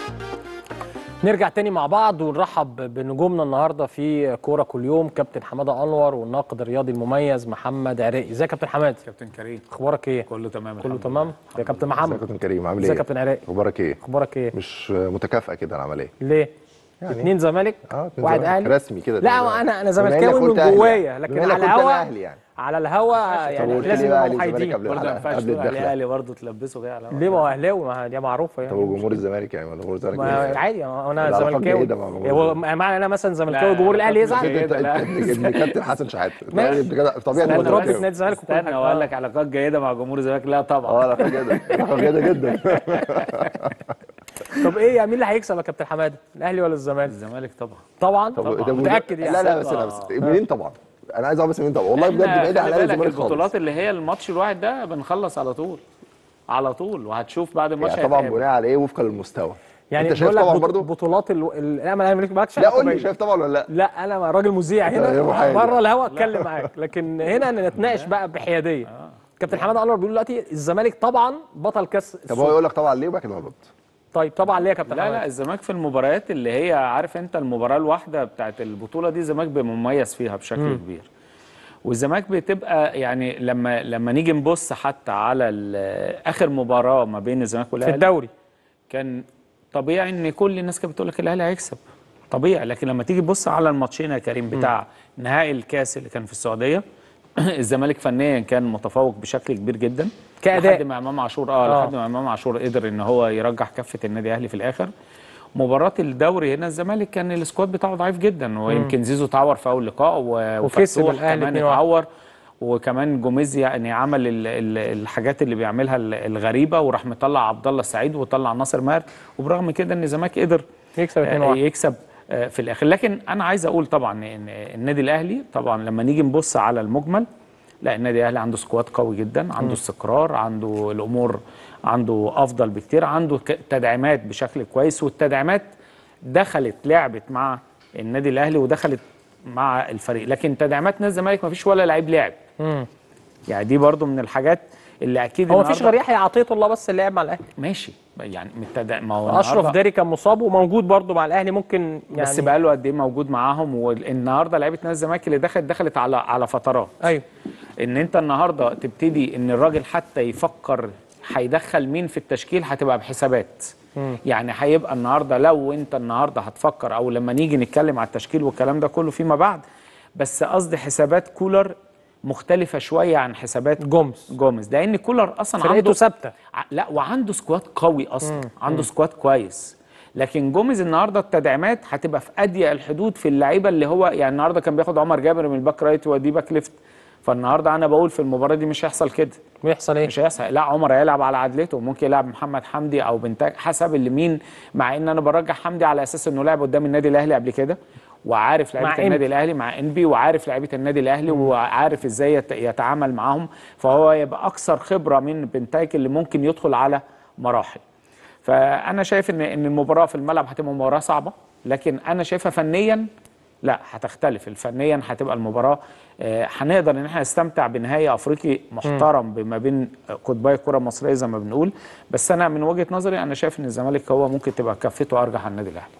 نرجع تاني مع بعض ونرحب بنجومنا النهارده في كوره كل يوم كابتن حماده انور والناقد الرياضي المميز محمد عراقي ازيك يا كابتن حماد كابتن كريم اخبارك ايه كله تمام كله الحمد تمام لله. يا كابتن ازيك يا محمد كابتن كريم عامل ازيك ايه؟ يا كابتن عراقي اخبارك ايه؟ اخبارك ايه مش متكافئه كده العمليه ليه يعني اتنين زمالك اه اتنين واحد زمالك. اهلي رسمي كده لا تبقى- انا انا بما زملكاوي إنك من قلت أهلي جوايا يعني. لكن بما إنك على قلت أنا الهوا اهلي يعني على الهوا طب يعني قلت لي لازم بقى نبقى أهلي وزمالك محايدين قبل برضه ما الحلقة، ينفعش قبل تقول عليه الدخله اهلي برضه تلبسه كده على ليه ما هو اهلاوي ما دي معروفه طب يعني وجمهور الزمالك يعني ولا جمهور الزمالك ما إيه؟ عادي انا العلاقات زملكاوي جيدة مع جمهور هو الزمالك. معنى انا مثلا زملكاوي لا، جمهور الاهلي العلاقات يزعل جيدة. انت لا. انت ابن كابتن حسن شحاته ماشي. ابن كده طبيعي استنى انك بس. زملكاوي. نادي الزمالك وكل استنى حاجة. واقول لك علاقات جيده مع جمهور الزمالك لا اه طبعا علاقه جيده علاقه جيده جدا طب ايه يعني مين اللي هيكسب يا كابتن حماده الاهلي ولا الزمالك الزمالك طبعا طبعا طب طبعا ده متاكد يعني لا لا بس لا بس منين طبعا انا عايز اعرف بس منين طبعا والله بجد إحنا بعيد عن خلي الاهلي بالك والزمالك خالص البطولات اللي هي الماتش الواحد ده بنخلص على طول على طول وهتشوف بعد الماتش يعني طبعا هيتقابل. بناء على ايه وفقا للمستوى يعني انت شايف بقول لك طبعا بط- برضو بطولات ال... ال... لا ما انا مالك معاكش لا علاقة قول لي بيا. شايف طبعا ولا لا لا انا راجل مذيع يا هنا محايد. بره الهوا اتكلم معاك لكن هنا نتناقش بقى بحياديه كابتن حماده انور بيقول دلوقتي الزمالك طبعا بطل كاس طب هو السوبر. يقول لك طبعا ليه وبعد كده غلط طيب طبعا ليه يا كابتن لا لا حماده الزمالك في المباريات اللي هي عارف انت المباراه الواحده بتاعت البطوله دي الزمالك بيبقى مميز فيها بشكل كبير والزمالك بتبقى يعني لما لما نيجي نبص حتى على ال- اخر مباراه ما بين الزمالك في والاهلي الدوري كان طبيعي ان كل الناس كانت بتقول لك الاهلي هيكسب طبيعي لكن لما تيجي تبص على الماتشين يا كريم بتاع نهائي الكاس اللي كان في السعوديه الزمالك فنيا كان متفوق بشكل كبير جدا كأداء. لحد ما امام عاشور آه. اه لحد ما امام عاشور قدر ان هو يرجح كفه النادي الاهلي في الاخر مباراة الدوري هنا الزمالك كان السكواد بتاعه ضعيف جدا ويمكن زيزو تعور في اول لقاء و- وكسب وفتوح الأهلي كمان 2-1. اتعور وكمان جوميز يعني عمل ال ال الحاجات اللي بيعملها ال- الغريبه وراح مطلع عبد الله السعيد وطلع ناصر ماهر وبرغم كده ان الزمالك قدر يكسب 2-1 آه، يكسب آه، في الاخر لكن انا عايز اقول طبعا ان النادي الاهلي طبعا لما نيجي نبص على المجمل لا النادي الاهلي عنده سكواد قوي جدا عنده استقرار عنده الامور عنده افضل بكتير عنده ك- تدعيمات بشكل كويس والتدعيمات دخلت لعبت مع النادي الاهلي ودخلت مع الفريق لكن تدعيمات نادي الزمالك ما فيش ولا لعيب لعب مم. يعني دي برضو من الحاجات اللي اكيد هو مفيش النهاردة- غير يحيى عطيه الله بس اللي لعب مع الاهلي ماشي يعني من التدع... ما هو اشرف النهاردة- داري كان مصاب وموجود برضه مع الاهلي ممكن يعني بس بقى له قد ايه موجود معاهم والنهارده لعيبه نادي الزمالك اللي دخلت دخلت على على فترات ايوه ان انت النهارده تبتدي ان الراجل حتى يفكر هيدخل مين في التشكيل هتبقى بحسابات يعني هيبقى النهارده لو انت النهارده هتفكر او لما نيجي نتكلم على التشكيل والكلام ده كله فيما بعد بس قصدي حسابات كولر مختلفة شوية عن حسابات جومز جوميز لأن كولر أصلا فرقته عنده ثابته ع- لا وعنده سكواد قوي اصلا عنده سكواد كويس لكن جوميز النهارده التدعيمات هتبقى في اضيق الحدود في اللعيبه اللي هو يعني النهارده كان بياخد عمر جابر من الباك رايت ويوديه باك ليفت فالنهارده انا بقول في المباراه دي مش هيحصل كده بيحصل ايه؟ مش هيحصل لا عمر هيلعب على عدلته ممكن يلعب محمد حمدي او بنتاج حسب اللي مين مع ان انا برجح حمدي على اساس انه لعب قدام النادي الاهلي قبل كده وعارف مع لعيبه إنبي. النادي الاهلي مع انبي وعارف لعيبه النادي الاهلي وعارف ازاي يت- يتعامل معاهم فهو يبقى اكثر خبره من بنتايك اللي ممكن يدخل على مراحل فانا شايف ان ان المباراه في الملعب هتبقى مباراه صعبه لكن انا شايفها فنيا لا هتختلف فنيا هتبقى المباراه آه، هنقدر ان احنا نستمتع بنهائي افريقي محترم بما بين قطبي الكره المصريه زي ما بنقول بس انا من وجهه نظري انا شايف ان الزمالك هو ممكن تبقى كفته ارجح عن النادي الاهلي